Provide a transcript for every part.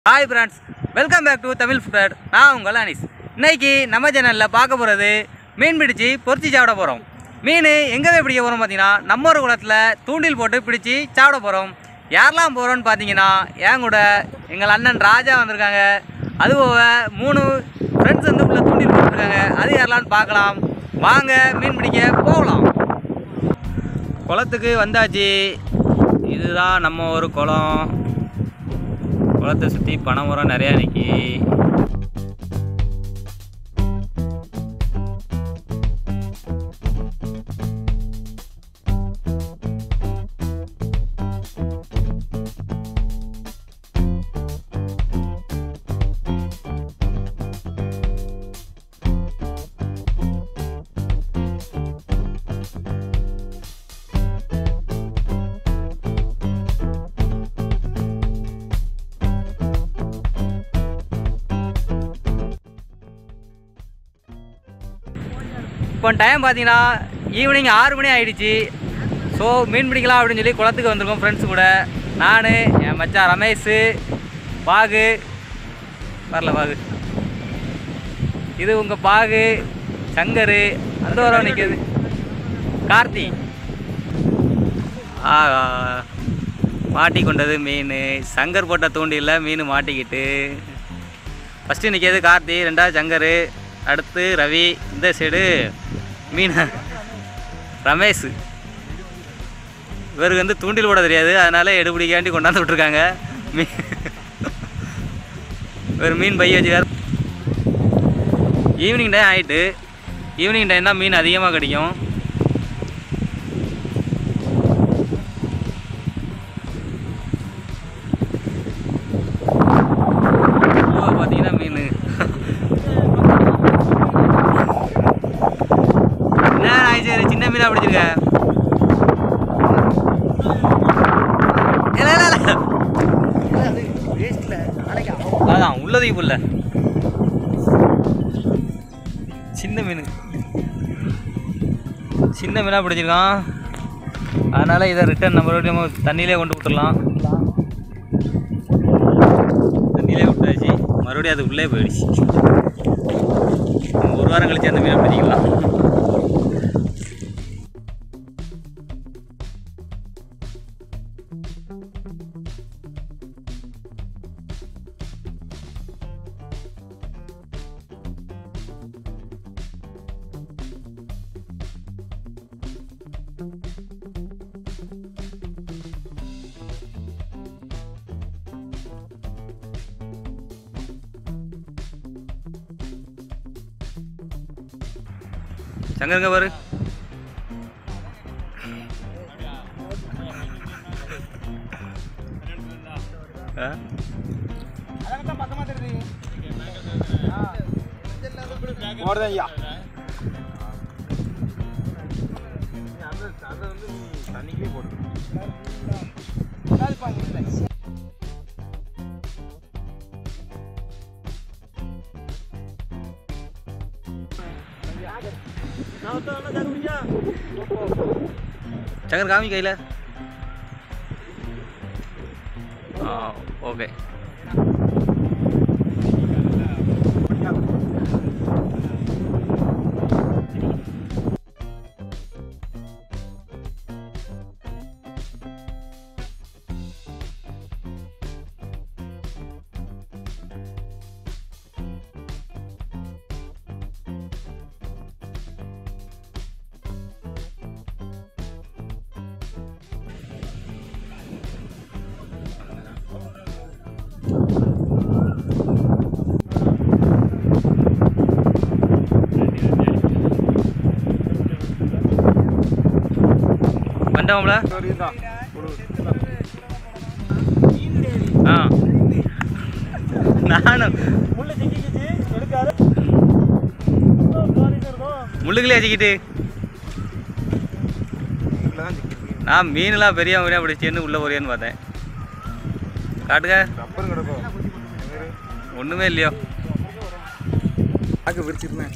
Hi friends welcome back to Tamil food நான் உங்கள் அனிஸ் இன்னைக்கு நம்ம சேனலில் பார்க்க போகிறது மீன் பிடிச்சி பொரிச்சு சாப்பிட போகிறோம் மீன் எங்கே போய் பிடிக்க போகிறோம் பார்த்தீங்கன்னா நம்ம ஒரு குளத்தில் தூண்டில் போட்டு பிடிச்சி சாப்பிட போகிறோம் யாரெல்லாம் போகிறோன்னு பார்த்தீங்கன்னா என் கூட எங்கள் அண்ணன் ராஜா வந்திருக்காங்க அது போக மூணு ஃப்ரெண்ட்ஸ் வந்து உள்ள தூண்டில் போட்டுருக்காங்க அது யாரெல்லாம் பார்க்கலாம் வாங்க மீன் பிடிக்க போகலாம் குளத்துக்கு வந்தாச்சு இதுதான் நம்ம ஒரு குளம் குளத்தை சுற்றி பனை மரம் நிறையா நிற்கி இப்போ டைம் பார்த்தீங்கன்னா ஈவினிங் ஆறு மணி ஆயிடுச்சு ஸோ மீன் பிடிக்கலாம் அப்படின்னு சொல்லி குளத்துக்கு வந்திருக்கோம் ஃப்ரெண்ட்ஸ் கூட நான் என் மச்சான் ரமேஷு பாகு வரல பாகு இது உங்கள் பாகு சங்கர் அந்த வரம் நிற்கிது கார்த்தி ஆஹா மாட்டி கொண்டது மீன் சங்கர் போட்ட தூண்டியில் மீன் மாட்டிக்கிட்டு ஃபஸ்ட்டு நிற்கிறது கார்த்தி ரெண்டாவது சங்கர் அடுத்து ரவி இந்த சைடு மீன் ரமேஷ் இவருக்கு வந்து தூண்டில் போட தெரியாது அதனால எடுபிடிக்காண்டி கொண்டாந்து விட்ருக்காங்க மீ ஒரு மீன் பைய வச்சுக்கார் ஈவினிங் டைம் ஆகிட்டு ஈவினிங் டைம் தான் மீன் அதிகமாக கிடைக்கும் பூவை பார்த்தீங்கன்னா மீன் என்ன ஆயிடுச்சு சின்ன மீனா பிடிச்சிருக்க இல்ல, இல்ல, இல்ல. அதான் உள்ளதையும் புல்ல சின்ன மீன் சின்ன மீனாக பிடிச்சிருக்கான் அதனால் இதை ரிட்டர்ன் நம்ம நம்ம தண்ணியிலே கொண்டு விட்டுறலாம் தண்ணியிலே விட்டாச்சு மறுபடியும் அது உள்ளே போயிடுச்சு ஒரு வாரம் கழிச்சு அந்த மீனை பிடிச்சிக்கலாம் சங்கருங்க பாரு ஆ? சங்கர் காமி கையில் ஆ ஓகே வந்துட்டோம்ல ஆ நானும் முள்ளுக்குள்ளே வச்சுக்கிட்டு நான் மீன்லாம் பெரிய மீனாக பிடிச்சேன்னு உள்ளே போறியான்னு பார்த்தேன் காட்டுங்க ஒன்றுமே இல்லையோ ஆக்கு விரிச்சிருந்தேன்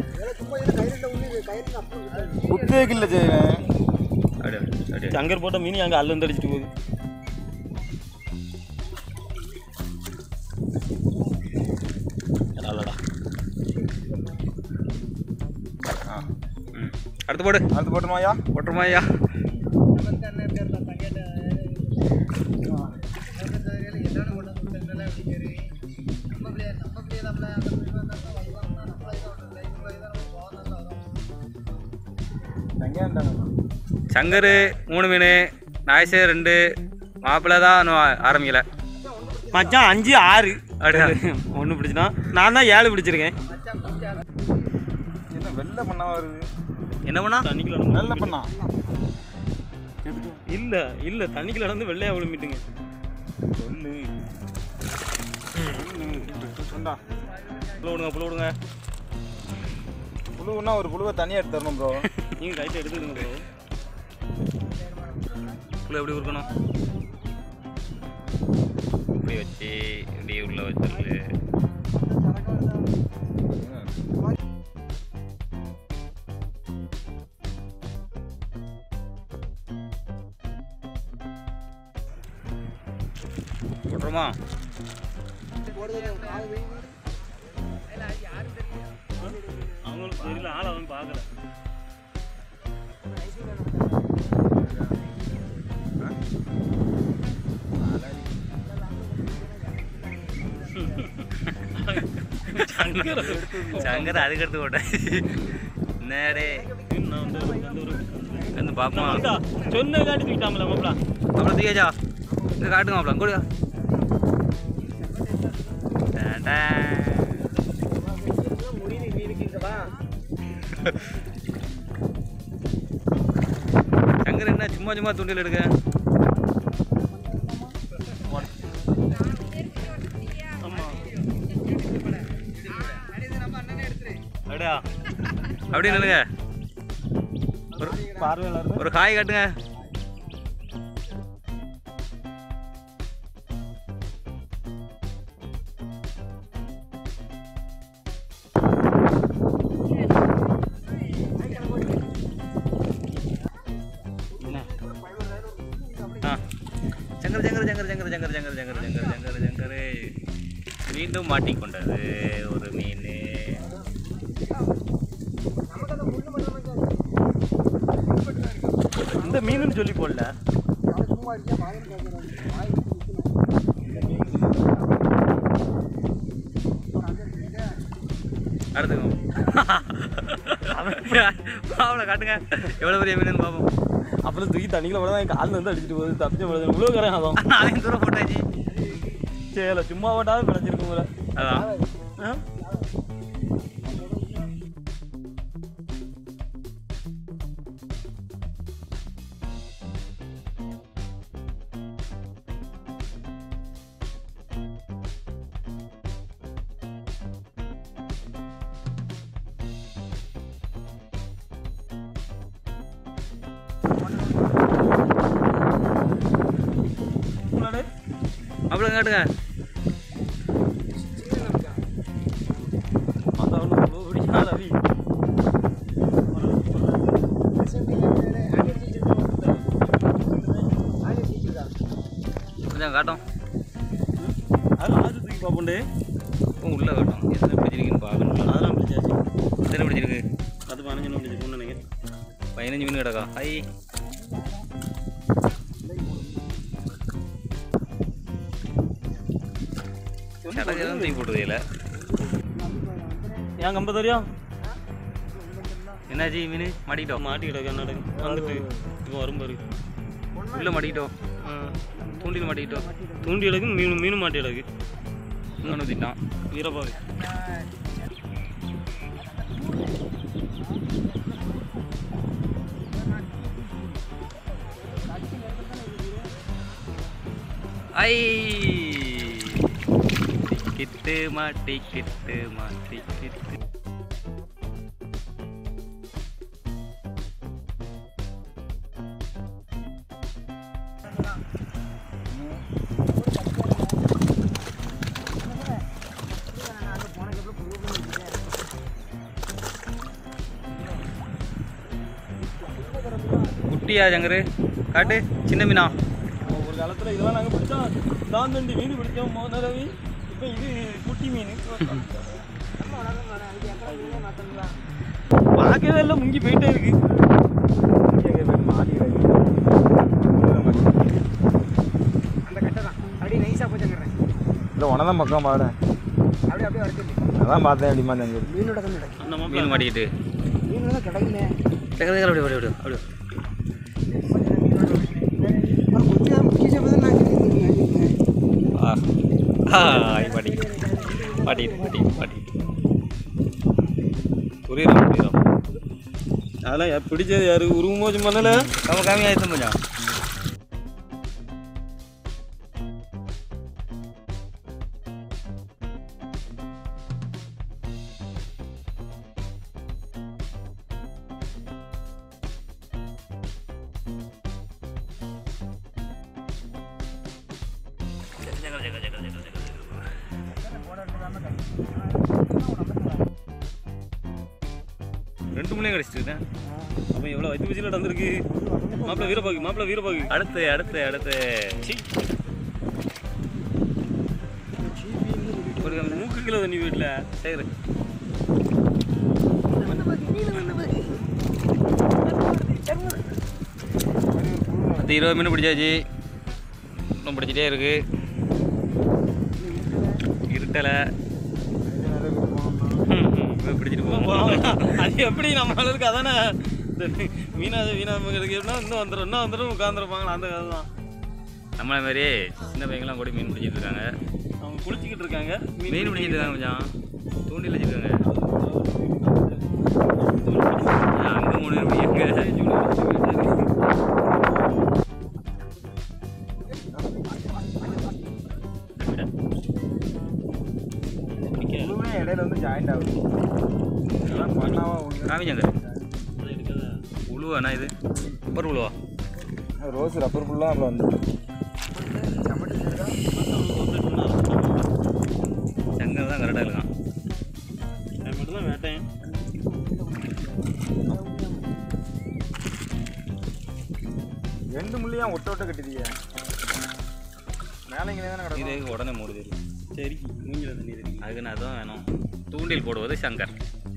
குத்தேக்கில்ல செய்வேன் அப்படியே அப்படியே சங்கர் போட்ட மீன் அங்கே அல்லு வந்து அடிச்சிட்டு போகுது அடுத்து போடு அடுத்து போட்டுமாயா போட்டுருமா ஐயா வெங்காயம் சங்கரு மூணு மீன் நாயசே ரெண்டு மாப்பிள்ளை தான் இன்னும் ஆரம்பிக்கல மச்சான் அஞ்சு ஆறு அப்படியா? ஒன்று பிடிச்சிட்டான் நான் தான் ஏழு பிடிச்சிருக்கேன் என்ன வெள்ளை பண்ணா வருது என்ன பண்ணா தண்ணிக்குள்ள வெள்ளை பண்ணா இல்லை இல்லை தண்ணிக்குள்ள நடந்து வெள்ளையா விழுமிட்டுங்க சொல்லு சொண்டா புள்ள விடுங்க புள்ள விடுங்க புழுவுன்னா ஒரு புழுவை தனியாக எடுத்து தரணும் ப்ரோ நீங்கள் கைட்டை எடுத்துக்கிடுங்க ப்ரோ உள்ள எப்படி இருக்கணும் இப்படி வச்சு இப்படி உள்ள வச்சு போட்டுருமா அவங்களுக்கு தெரியல ஆள் அவன் பார்க்கல சங்கர் அதுக்கு எடுத்து போட்டேன் என்னடே நான் வந்து ஒரு- வந்து ஒரு வந்து பாப்போமா வந்தா, சொன்ன காட்டி தூக்கிட்டாமல மாப்பிளா அப்புறம் தூக்கியாச்சா இங்கே காட்டுங்க அப்புறம் கொடுங்க சங்கர் என்ன சும்மா சும்மா துண்டில் எடுக்க ஆமாம் அப்படியா அப்படி நில்லுங்க ஒரு பார்வையாளர் ஒரு காய் காட்டுங்க ஆ சங்கர் சங்கர் சங்கர் சங்கர் சங்கர் சங்கர் சங்கர் சங்கர் சங்கர் சங்கர் மீண்டும் மாட்டிக்கொண்டது ஒரு மீன் இந்த மீனுன்னு சொல்லி போடல அடுத்துக்கோ அவளை காட்டுங்க எவ்வளோ பெரிய மீன் பார்ப்போம் அப்புறம் தூக்கி தண்ணிக்குள்ள விட தான் காலில் வந்து அடிச்சிட்டு போகுது தப்பிச்சு விடுது இவ்வளோ கரையும் அதான் அதையும் தூரம் போட்டாச்சு சரி சும்மா போட்டாலும் பிழைச்சிருக்கும் போல அதான் ஆ? முன்னாடி அவ்வளோ காட்டுங்க மற்றவங்க இவ்வளோ பிடிச்சா ரவி கொஞ்சம் காட்டும் அது ஆறு தூக்கி பார்ப்போண்டே இப்போ உள்ளே காட்டும் எத்தனை பிடிச்சிருக்குன்னு பார்க்கணும் அதெல்லாம் பிடிச்சாச்சு எத்தனை பிடிச்சிருக்கு அது பதினஞ்சு நிமிடம் பிடிச்சிருக்கும்னு நினைக்கிறேன் பதினஞ்சு மீன் கிடக்கா ஐ சடங்கு தூக்கி போட்டுது இல்லை ஏன் கம்ப தெரியும் என்னாச்சு மீன் மாட்டிக்கிட்டோம் மாட்டி கிடக்கு என்ன நடக்கும் வந்துட்டு இப்போ வரும் பாரு உள்ளே மாட்டிக்கிட்டோம் ஆ. தூண்டில் மாட்டிக்கிட்டோம் தூண்டி கிடக்கு மீன் மீன் மாட்டி கிடக்கு இன்னொன்று திட்டான் வீரபாவி ஐ கிட்டு மாட்டி கிட்டு மாட்டி கிட்டு குட்டியா ஜங்கரு காட்டு சின்ன மீனா ஒரு காலத்தில் இதெல்லாம் நாங்கள் பிடிச்சோம் தான் தண்டி மீன் பிடிச்சோம் மோன ரவி இப்போ இது குட்டி மீன் பார்க்கவே இல்லை முங்கி போயிட்டே இருக்கு இல்லை உனதான் பக்கம் பாடு அதான் பார்த்தேன் எப்படிமா அங்கே அந்த மாப்பிள்ளை மீன் மாட்டிக்கிட்டு கிடக்கு, கிடக்கு, அப்படியே அப்படியே அப்படியே ஆ ஆ ஆய் மாட்டிக்கிட்டு மாட்டிக்கிட்டு மாட்டிக்கிட்டு மாட்டிக்கிட்டு புரியுறோம் புரியுறோம் அதெல்லாம் யா- பிடிச்சது யாரு உருவமோச்சும் பண்ணல கம்ம கம்மியாக எடுத்து கொஞ்சம் ரெண்டு மணியும் கிடச்சிட்டு அப்ப எவ்வளவு வயிற்று பிச்சில் நடந்திருக்கு மாப்பிள்ளை வீரபாகு மாப்பிள்ளை வீரபாகு அடுத்து அடுத்து அடுத்து சீ. ஒரு மூக்கு கிலோ தண்ணி வீட்டில் சரி பத்து இருபது மீன் பிடிச்சாச்சு இன்னும் பிடிச்சிட்டே இருக்கு இருட்டலை பிடிச்சிட்டு போவோம் அது எப்படி நம்ம அளவுக்கு அதானே இந்த மீனா மீனா மக்களுக்கு எப்படின்னா இன்னும் வந்துடும் இன்னும் வந்துடும் உட்காந்துருப்பாங்களா அந்த கதை தான் நம்மளை மாதிரி சின்ன பையங்களாம் கூட மீன் பிடிச்சிட்டு இருக்காங்க அவங்க குளிச்சுக்கிட்டு இருக்காங்க மீன் பிடிச்சிட்டு இருக்காங்க கொஞ்சம் தூண்டில் வச்சுருக்காங்க அங்கே மூணு பேர் பிடிக்காங்க குழுவே இடையில வந்து ஜாயிண்ட் ஆகுது அதெல்லாம் பண்ணாவா காமிச்சாங்க உழுவாண்ணா இது அப்புறம் உழுவா ரோஸ் ரப்பர் ஃபுல்லாக அப்புறம் வந்து சங்கர் தான் கரெக்டாக இருக்கான் மட்டும் தான் வேட்டேன் ரெண்டு முள்ளையும் ஒட்ட ஒட்ட கட்டிதீங்க மேலே இங்கே தானே இது கிடக்கும் உடனே மூடுது சரி மூஞ்சில தண்ணி தெரியும் அதுக்கு நான் தான் வேணும் தூண்டில் போடுவது சங்கர்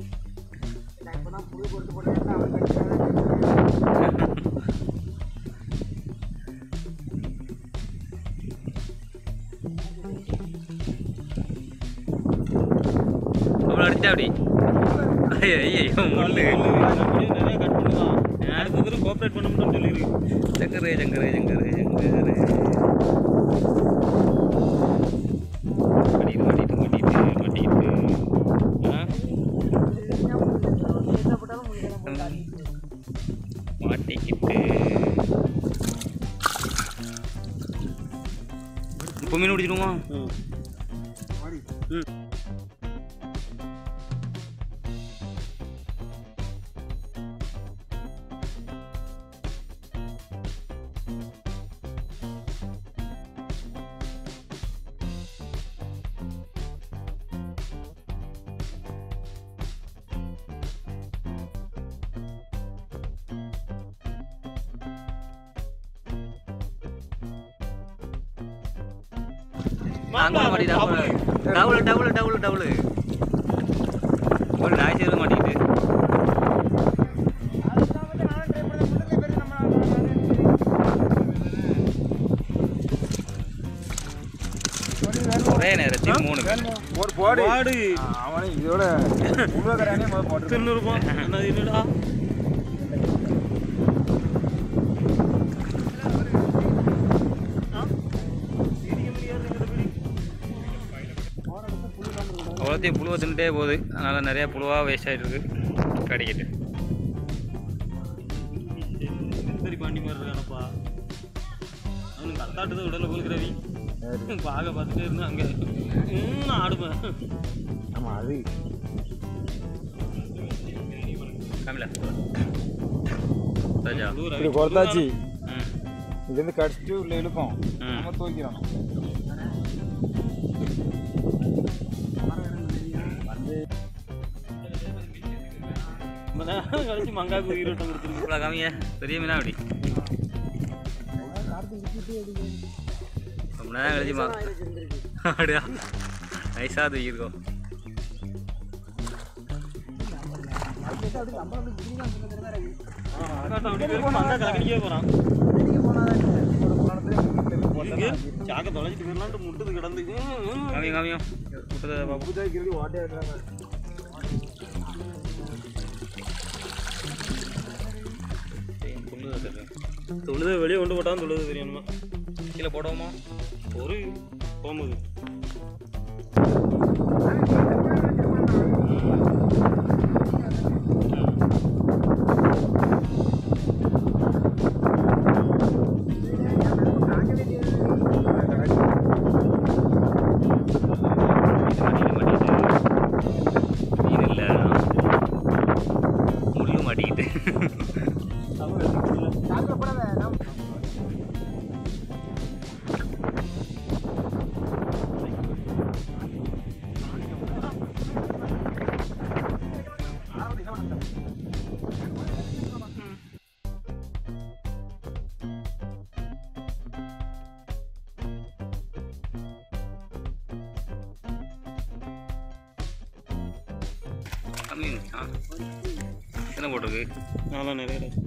அவ்வளோ அடிச்சா அப்படி ஐயோ ஐயோ முள்ளு அப்படியே நிறைய கட் பண்ணுவான் அடுத்த தடவை கோஆப்ரேட் பண்ண முடியும்னு சொல்லியிருக்கு சங்கரே சங்கரே சங்கரே சங்கரே மாட்டிட்டு மாட்டிட்டு மாட்டிட்டு மாட்டிட்டு ஆ? மாட்டிக்கிட்டு இப்போ மீன் பிடிச்சிடுமா ம் அங்கே மாட்டி டபுள் டபுள் டபுள் டபுள் ஒரு நாய் சேர மாட்டிக்கிட்டு ஒரே நேரத்தில் மூணு மீன் ஒரு போடு பாடு அவனே இதோட உருவக்கரானே முதல் போட்டு திருநூறுபா என்ன என்னடா அவ்வளோத்தையும் புழுவை தின்னுட்டே போகுது அதனால் நிறையா புழுவாக வேஸ்ட் ஆகிட்டு இருக்கு கடிக்கிட்டு சரி பாண்டி மாதிரி இருக்கானப்பா அவனுக்கு அத்தாட்டு உடல போல் ரவி பார்க்க பார்த்துட்டே இருந்தா அங்கே நான் ஆடுவேன் ஆமாம் அது காமில ராஜா இப்படி கொடுத்தாச்சு ம் இதுலேருந்து கடிச்சிட்டு உள்ள இழுக்கும் ம். நம்ம தூக்கிறோம் ரொம்ப நேரம் கழிச்சு மங்காக்கு உயிரோட்டம் கொடுத்துருக்கு இவ்வளோ காமிங்க பெரிய மீனா அப்படி ரொம்ப நேரம் கழிச்சு மா அப்படியா நைஸாக தூக்கியிருக்கோம் கலக்கணிக்கே போறான் இங்க சாக்க தொலைச்சிட்டு போயிடலான்ட்டு முட்டுது கிடந்து ம், ம். காமியும் காமியும் விட்டதை பார்ப்போம் துள்ளுதா தெரியல தொழுதை வெளியே கொண்டு போட்டாலும் தொழுது தெரியணுமா கீழே போடுவோமா ஒரு போகும்போது மீன் இல்லை முள்ளு மாட்டிக்கிட்டு கம்மி ஆ என்ன போட்டிருக்கு நல்லா நிறைய இடம்.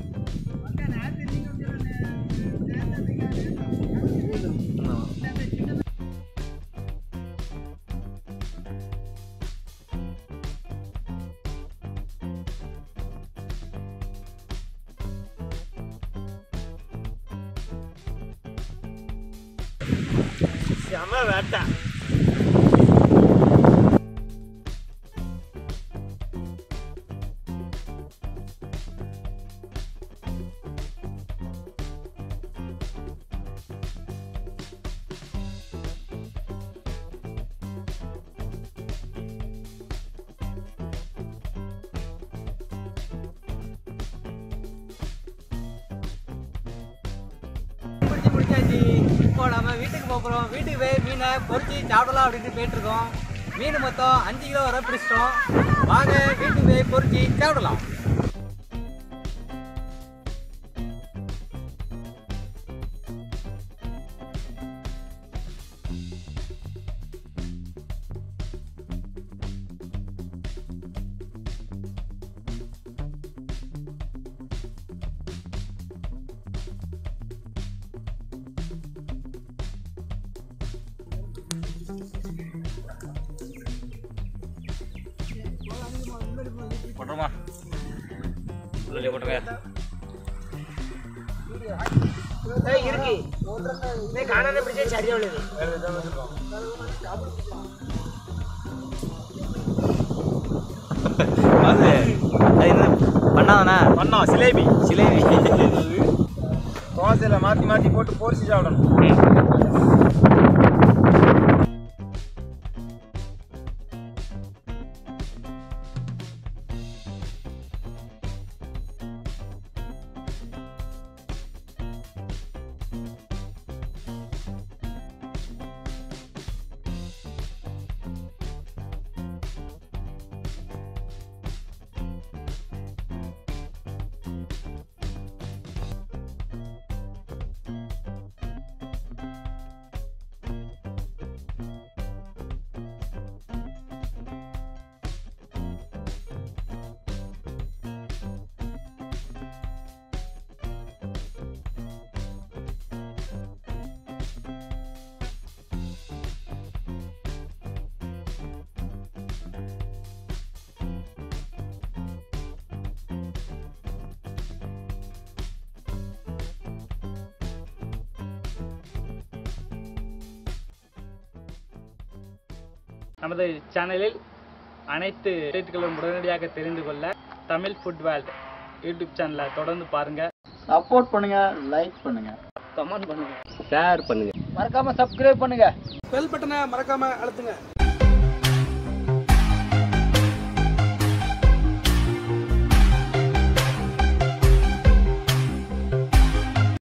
செம வேட்டை பிடிச்சி முடிச்சாச்சு இப்போ நம்ம வீட்டுக்கு போகிறோம் வீட்டுக்கு போய் மீனை பொரிச்சு சாப்பிடலாம் அப்படின்ட்டு போயிட்டு இருக்கோம் மீன் மொத்தம் அஞ்சு கிலோ வரை பிடிச்சிட்டோம் வாங்க வீட்டுக்கு போய் பொரிச்சு சாப்பிடலாம் போட்டுருமா உள்ளே போட்டுருங்க அது அது என்ன பண்ணாதானே பண்ணா சிலேபி சிலேபி தோசையில் மாற்றி மாற்றி போட்டு பொரிச்சு சாப்பிடணும் நமது சேனலில் அனைத்து அப்டேட்டுகளும் உடனடியாக தெரிந்து கொள்ள தமிழ் ஃபுட் வேர்ல்ட் யூடியூப் சேனலை தொடர்ந்து பாருங்க சப்போர்ட் பண்ணுங்க லைக் பண்ணுங்க கமெண்ட் பண்ணுங்க ஷேர் பண்ணுங்க மறக்காம சப்ஸ்கிரைப் பண்ணுங்க பெல் பட்டனை மறக்காம அழுத்துங்க